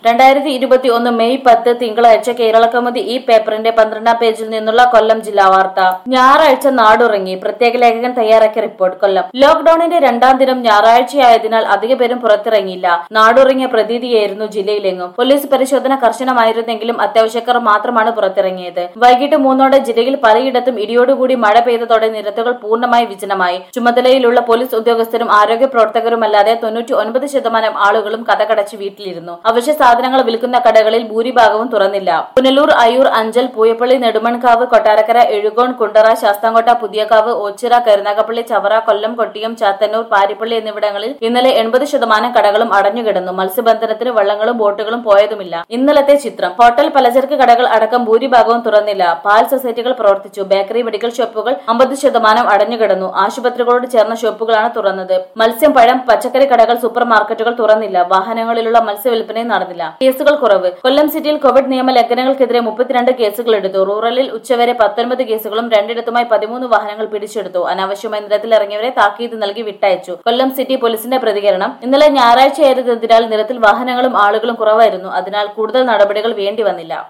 രണ്ടായിരത്തി ഇരുപത്തി ഒന്ന് മെയ് പത്ത് തിങ്കളാഴ്ച കേരളകൗമുദി ഈ പേപ്പറിന്റെ പന്ത്രണ്ടാം പേജിൽ നിന്നുള്ള കൊല്ലം ജില്ലാ വാർത്ത ഞായറാഴ്ച നാടുറങ്ങി പ്രത്യേക ലേഖകൻ തയ്യാറാക്കിയ റിപ്പോർട്ട് കൊല്ലം ലോക്ഡൌണിന്റെ രണ്ടാം ദിനം ഞായറാഴ്ചയായതിനാൽ അധിക പേരും പുറത്തിറങ്ങിയില്ല നാടുറങ്ങിയ പ്രതീതിയായിരുന്നു ജില്ലയിലെങ്ങും പോലീസ് പരിശോധന കർശനമായിരുന്നെങ്കിലും അത്യാവശ്യക്കാർ മാത്രമാണ് പുറത്തിറങ്ങിയത് വൈകിട്ട് മൂന്നോടെ ജില്ലയിൽ പലയിടത്തും ഇടിയോടുകൂടി മഴ പെയ്തതോടെ നിരത്തുകൾ പൂർണ്ണമായി വിജനമായി ചുമതലയിലുള്ള പോലീസ് ഉദ്യോഗസ്ഥരും ആരോഗ്യ പ്രവർത്തകരുമല്ലാതെ തൊണ്ണൂറ്റി ഒൻപത് ശതമാനം ആളുകളും കഥകടച്ച് വീട്ടിലിരുന്നു അവശ്യ സാധനങ്ങൾ വിൽക്കുന്ന കടകളിൽ ഭൂരിഭാഗവും തുറന്നില്ല പുനലൂർ അയൂർ അഞ്ചൽ പൂയപ്പള്ളി നെടുമൺകാവ് കൊട്ടാരക്കര എഴുകോൺ കുണ്ടറ ശാസ്താംകോട്ട പുതിയകാവ് ഓച്ചിറ കരുനാഗപ്പള്ളി ചവറ കൊല്ലം കൊട്ടിയം ചാത്തന്നൂർ പാരിപ്പള്ളി എന്നിവിടങ്ങളിൽ ഇന്നലെ എൺപത് ശതമാനം കടകളും അടഞ്ഞുകിടന്നു മത്സ്യബന്ധനത്തിന് വള്ളങ്ങളും ബോട്ടുകളും പോയതുമില്ല ഇന്നലത്തെ ചിത്രം ഹോട്ടൽ പലചരക്ക് കടകൾ അടക്കം ഭൂരിഭാഗവും തുറന്നില്ല പാൽ സൊസൈറ്റികൾ പ്രവർത്തിച്ചു ബേക്കറി മെഡിക്കൽ ഷോപ്പുകൾ അമ്പത് ശതമാനം അടഞ്ഞുകിടന്നു ആശുപത്രികളോട് ചേർന്ന ഷോപ്പുകളാണ് തുറന്നത് മത്സ്യം പഴം പച്ചക്കറി കടകൾ സൂപ്പർ മാർക്കറ്റുകൾ തുറന്നില്ല വാഹനങ്ങളിലുള്ള മത്സ്യവില്പനയും നടന്നില്ല കേസുകൾ കുറവ് കൊല്ലം സിറ്റിയിൽ കോവിഡ് നിയമ ലംഘനങ്ങൾക്കെതിരെ മുപ്പത്തിരണ്ട് കേസുകൾ എടുത്തു റൂറലിൽ ഉച്ചവരെ പത്തൊൻപത് കേസുകളും രണ്ടിടത്തുമായി പതിമൂന്ന് വാഹനങ്ങൾ പിടിച്ചെടുത്തു അനാവശ്യമായി നിരത്തിലിറങ്ങിയവരെ താക്കീത് നൽകി വിട്ടയച്ചു കൊല്ലം സിറ്റി പോലീസിന്റെ പ്രതികരണം ഇന്നലെ ഞായറാഴ്ചയായിരുന്നതിനാൽ നിരത്തിൽ വാഹനങ്ങളും ആളുകളും കുറവായിരുന്നു അതിനാൽ കൂടുതൽ നടപടികൾ വേണ്ടി വന്നില്ല